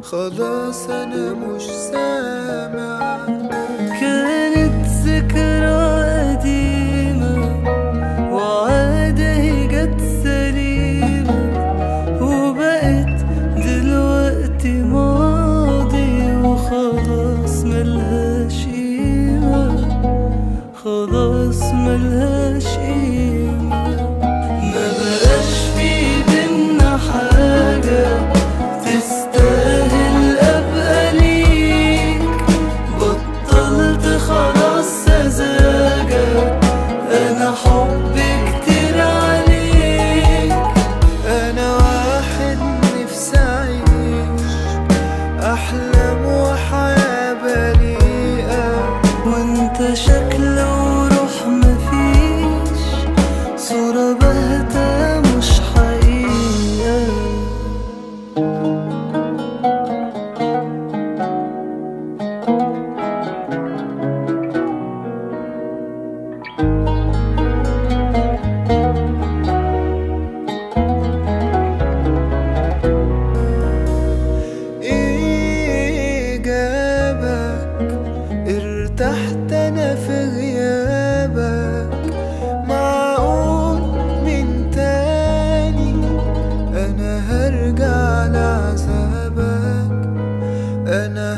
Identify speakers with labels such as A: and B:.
A: خلاص انا مش سامع
B: كانت ذكرى قديمة وعادة هي جت سليمة وبقت دلوقتي ماضي وخلاص ملهاش قيمة خلاص ملهاش قيمة ما بقاش في بينا حاجة تستاهل أبقى ليك بطلت خلاص سذاجة أنا حبي كتير عليك
A: انا واحد نفسي اعيش احلام وحياة بريئة
B: وانت شكل وروح مفيش صورة باهتة مش حقيقة
A: ايه جابك ارتحت انا في غيابك معقول من تاني انا هرجع لعذابك انا